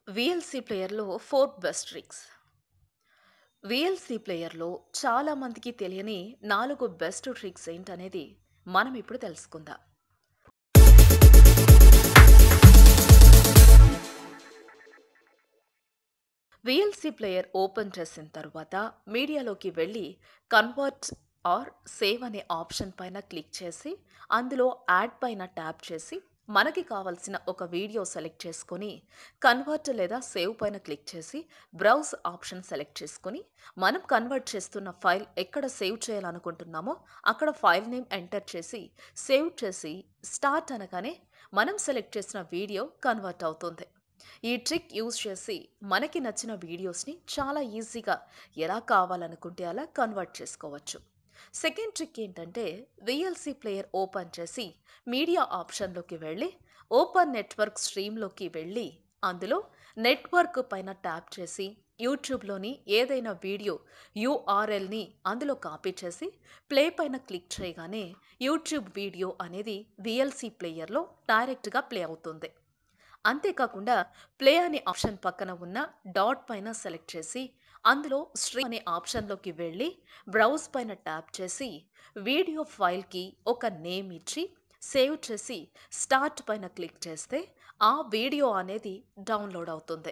VLC ప్లేయర్‌లో 4 best tricks. VLC ప్లేయర్‌లో చాలా మందికి తెలియని 4 బెస్ట్ ట్రిక్స్ ఏంటనేది మనం ఇప్పుడు తెలుసుకుందాం. వీఎల్సీ ప్లేయర్ ఓపెన్ చేసిన తరువాత మీడియాలోకి వెళ్ళి కన్వర్ట్ ఆర్ సేవ్ అనే ఆప్షన్ పైన క్లిక్ చేసి అందులో యాడ్ పైన ట్యాప్ చేసి మనకి కావాల్సిన ఒక వీడియో సెలెక్ట్ చేసుకొని కన్వర్ట్ లేదా సేవ్ పైన క్లిక్ చేసి బ్రౌజ్ ఆప్షన్ సెలెక్ట్ చేసుకొని మనం కన్వర్ట్ చేస్తున్న ఫైల్ ఎక్కడ సేవ్ చేయాలనుకుంటున్నామో అక్కడ ఫైల్ నేమ్ ఎంటర్ చేసి సేవ్ చేసి స్టార్ట్ అనగానే మనం సెలెక్ట్ చేసిన వీడియో కన్వర్ట్ అవుతుంది ఈ ట్రిక్ యూజ్ చేసి మనకి నచ్చిన వీడియోస్ని చాలా ఈజీగా ఎలా కావాలనుకుంటే అలా కన్వర్ట్ చేసుకోవచ్చు సెకండ్ ట్రిక్ ఏంటంటే విఎల్సి ప్లేయర్ ఓపెన్ చేసి మీడియా ఆప్షన్లోకి వెళ్ళి ఓపెన్ నెట్వర్క్ స్ట్రీమ్లోకి వెళ్ళి అందులో నెట్వర్క్ పైన ట్యాప్ చేసి యూట్యూబ్లోని ఏదైనా వీడియో యూఆర్ఎల్ని అందులో కాపీ చేసి ప్లే పైన క్లిక్ చేయగానే యూట్యూబ్ వీడియో అనేది విఎల్సి ప్లేయర్లో డైరెక్ట్గా ప్లే అవుతుంది అంతేకాకుండా ప్లే అనే ఆప్షన్ పక్కన ఉన్న డాట్ పైన సెలెక్ట్ చేసి అందులో స్ట్రీమ్ అనే ఆప్షన్లోకి వెళ్ళి బ్రౌజ్ పైన ట్యాప్ చేసి వీడియో ఫైల్కి ఒక నేమ్ ఇచ్చి సేవ్ చేసి స్టార్ట్ పైన క్లిక్ చేస్తే ఆ వీడియో అనేది డౌన్లోడ్ అవుతుంది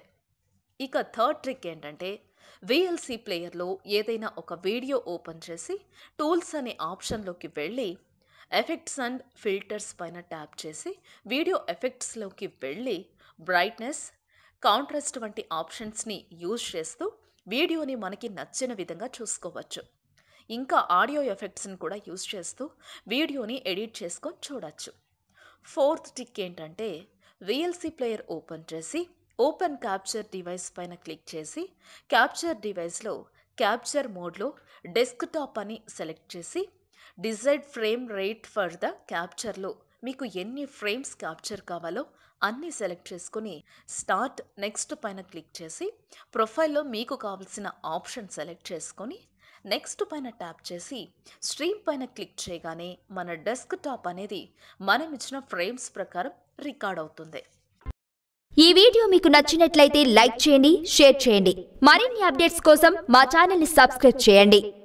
ఇక థర్డ్ ట్రిక్ ఏంటంటే విఎల్సి ప్లేయర్లో ఏదైనా ఒక వీడియో ఓపెన్ చేసి టూల్స్ అనే ఆప్షన్లోకి వెళ్ళి ఎఫెక్ట్స్ అండ్ ఫిల్టర్స్ పైన ట్యాప్ చేసి వీడియో ఎఫెక్ట్స్లోకి వెళ్ళి బ్రైట్నెస్ కాంట్రాస్ట్ వంటి ఆప్షన్స్ని యూజ్ చేస్తూ వీడియోని మనకి నచ్చిన విధంగా చూసుకోవచ్చు ఇంకా ఆడియో ఎఫెక్ట్స్ని కూడా యూజ్ చేస్తూ వీడియోని ఎడిట్ చేసుకొని చూడొచ్చు ఫోర్త్ టిక్ ఏంటంటే విఎల్సి ప్లేయర్ ఓపెన్ చేసి ఓపెన్ క్యాప్చర్ డివైస్ పైన క్లిక్ చేసి క్యాప్చర్ డివైస్లో క్యాప్చర్ మోడ్లో డెస్క్టాప్ అని సెలెక్ట్ చేసి desired frame rate for the క్యాప్చర్లో మీకు ఎన్ని ఫ్రేమ్స్ క్యాప్చర్ కావాలో అన్నీ సెలెక్ట్ చేసుకుని స్టార్ట్ నెక్స్ట్ పైన క్లిక్ చేసి ప్రొఫైల్లో మీకు కావాల్సిన ఆప్షన్ సెలెక్ట్ చేసుకొని నెక్స్ట్ పైన ట్యాప్ చేసి స్ట్రీమ్ పైన క్లిక్ చేయగానే మన డెస్క్టాప్ అనేది మనం ఇచ్చిన ఫ్రేమ్స్ ప్రకారం రికార్డ్ అవుతుంది ఈ వీడియో మీకు నచ్చినట్లయితే లైక్ చేయండి షేర్ చేయండి మరిన్ని అప్డేట్స్ కోసం మా ఛానల్ని సబ్స్క్రైబ్ చేయండి